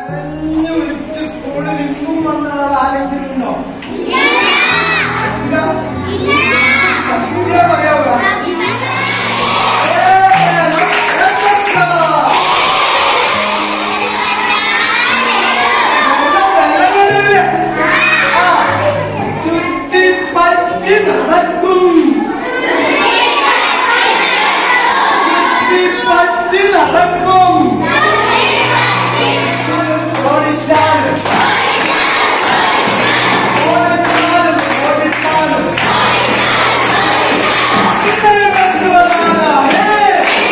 കരഞ്ഞു വിളിച്ച് സ്കൂളിൽ ഇന്നും വന്ന ആൾ ആരെങ്കിലും ഉണ്ടോ ഇല്ല? സത്യം പറയാവോ? ചുറ്റിപ്പറ്റി നടക്കും ചുറ്റിപ്പറ്റി നടക്കും ഓടിച്ചാലും ഓടിച്ചാലും ഓടിച്ചാലും ഇന്നലെ കൊണ്ടുവന്നാലാ, ഏ?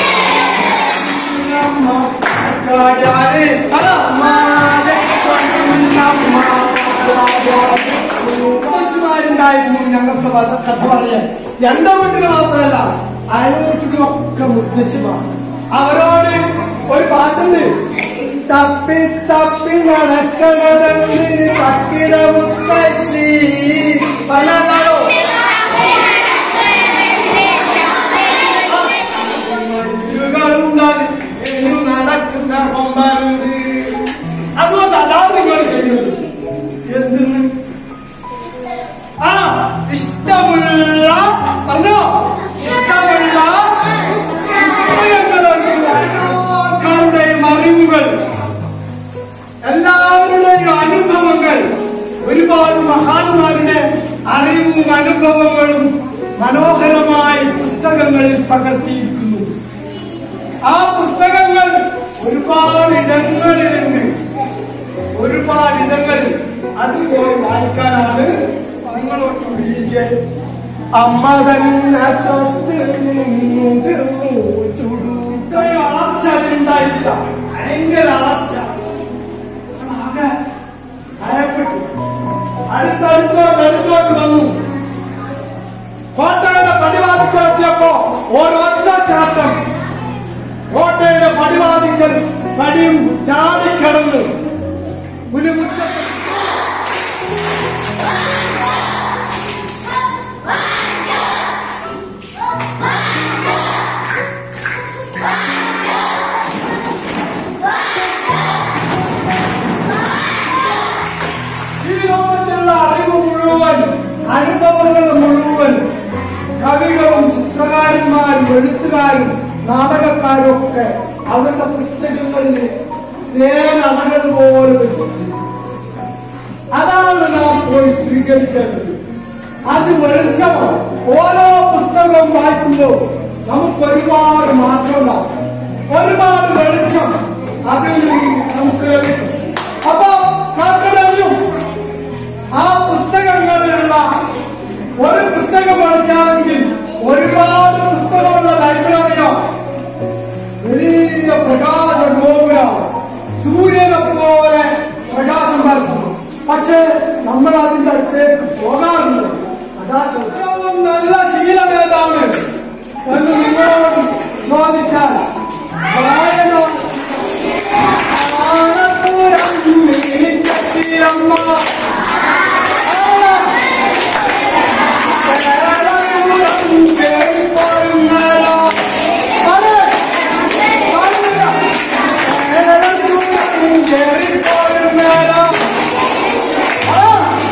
നമ്മ കാടാതെ അമ്മമാരെ കൊണ്ടുവന്നമ്മ കാടാതെ. മുത്തശ്ശിമാരുണ്ടായിരുന്നു ഞങ്ങൾക്ക് വധ- കഥ പറയാൻ എന്റെ വീട്ടിൽ മാത്രമല്ല അയൽവീട്ടിലൊക്കെ മുത്തശ്ശിമാർ അവരോട് ഒരു പാട്ടുണ്ട് തപ്പി തപ്പി നടക്കണതെന്ന് തക്കിട മുത്തശ്ശി പറഞ്ഞാലോ മയിലുകളുണ്ടാകും എന്നു നടക്കുന്ന കൊമ്പരുണ്ട് അതുകൊണ്ടല്ല നിങ്ങൾ ചെയ്യുന്നത് എന്തിന് ആ ഇഷ്ടമുള്ള പറഞ്ഞോ ഇഷ്ടമുള്ള പുസ്തകങ്ങളുണ്ട് എല്ലാവരുടെയും അറിവുകൾ എല്ലാവരുടെയും അനുഭവങ്ങൾ ഒരുപാട് മഹാന്മാരുടെ അറിവും അനുഭവങ്ങളും മനോഹരമായ പുസ്തകങ്ങളിൽ പകർത്തിയിരിക്കുന്നു ആ പുസ്തകങ്ങൾ ഒരുപാട് ഇടങ്ങളിലുണ്ട് ഒരുപാട് ഇടങ്ങളിൽ അത് പോയി വായിക്കാനാണ് നിങ്ങളോട് വിളിക്കുക അമ്മ തന്നെ ചുടുക്ക അളർച്ച അതിലുണ്ടായില്ല ഭയങ്കര അളർച്ച ആകെ ഭയപ്പെട്ടു അടുത്തടുത്തോട്ട് അടുത്തോട്ട് വന്നു കോട്ടയുടെ പടിവാതിക്കൽ എത്തിയപ്പോ ഒരൊറ്റ ചാട്ടം കോട്ടയുടെ പടിവാതിക്കൽ പടിയും ചാടിക്കടന്നു പുലിമുറ്റത്ത് ഈ ലോകത്തിലുള്ള അറിവ് മുഴുവൻ അനുഭവങ്ങൾ മുഴുവൻ കവികളും ചിത്രകാരന്മാരും എഴുത്തുകാരും നാടകക്കാരും ഒക്കെ അവരുടെ പുസ്തകങ്ങളിൽ തേനണകൾ പോലെ വെച്ചിട്ട് അതാണ് നാം പോയി സ്വീകരിക്കേണ്ടത് അത് വെളിച്ചമാണ് ഓരോ പുസ്തകവും വായിക്കുമ്പോൾ നമുക്ക് ഒരുപാട് മാറ്റമുണ്ടാകും ഒരുപാട് വെളിച്ചം അതിൽ നിന്ന് നമുക്ക് ലഭിക്കും അപ്പൊ കർക്കടഞ്ഞു ആ പുസ്തകങ്ങളിലുള്ള ഒരു പുസ്തകം പഠിച്ചാണെങ്കിൽ ഒരുപാട് പുസ്തകമുള്ള ലൈബ്രറിയോ വലിയ പ്രകാശ ഗോപുര സൂര്യനെ പോലെ പ്രകാശം പരത്തുന്നു പക്ഷെ നമ്മൾ അതിന്റെ അടുത്തേക്ക് പോകാറില്ല അതാ ഏറ്റവും നല്ല ശീലം ഏതാണ് എന്ന് നിങ്ങളോട് ചോദിച്ചാൽ വായന ആനപ്പുരം മീൻചട്ടിയമ്മ. ആന കേരളപുരം കേറിപ്പോരുന്നല്ലോ. അതെ, പാടില്ല. കേരളപുരം കേറിപ്പോരുന്നല്ലോ. ആ.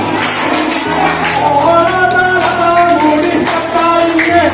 ഓണത്തല മൂടിക്കത്താഴിഞ്ഞ്.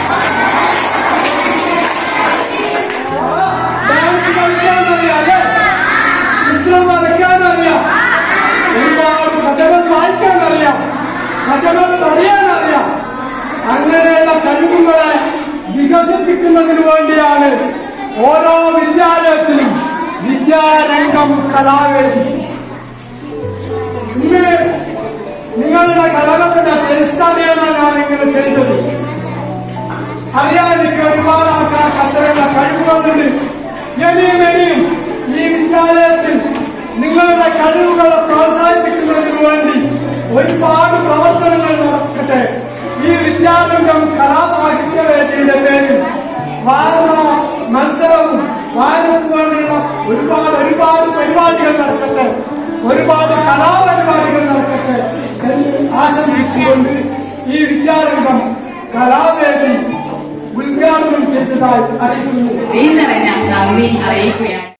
ഡാൻസ് കളിക്കാനറിയാം അല്ലേ ചിത്രം വരയ്ക്കാനറിയാം ഒരുപാട് കഥകൾ വായിക്കാനറിയാം കഥകൾ പറയാനറിയാം അങ്ങനെയുള്ള കഴിവുകളെ വികസിപ്പിക്കുന്നതിന് വേണ്ടിയാണ് ഓരോ വിദ്യാലയത്തിലും വിദ്യാരംഗം കലാവേദി ഇന്ന് നിങ്ങളുടെ കലകളുടെ പരിസ്ഥാനമാണ് ഞാൻ ഇങ്ങനെ ചെയ്തത് അറിയാൻ എനിക്ക് ഒരുപാട് ആൾക്കാർക്ക് അത്തരമുള്ള കഴിവുകളുണ്ട് ഇനിയും ഇനിയും ഈ വിദ്യാലയത്തിൽ നിങ്ങളുടെ കഴിവുകളെ പ്രോത്സാഹിപ്പിക്കുന്നതിന് വേണ്ടി ഒരുപാട് പ്രവർത്തനങ്ങൾ നടക്കട്ടെ ഈ വിദ്യാരംഗം കലാസാഹിത്യ വേദിയുടെ പേരിൽ വായന മത്സരവും വായനക്ക് വേണ്ടിയുള്ള ഒരുപാട് ഒരുപാട് പരിപാടികൾ നടക്കട്ടെ ഒരുപാട് കലാപരിപാടികൾ നടക്കട്ടെ എന്ന് ആശംസിച്ചുകൊണ്ട് ഈ വിദ്യാരംഗം കലാവേദി ഉദ്ഘാടനം ചെയ്തതായി അറിയിക്കുന്നു ഈ നിറഞ്ഞ നന്ദി അറിയിക്കുകയാണ്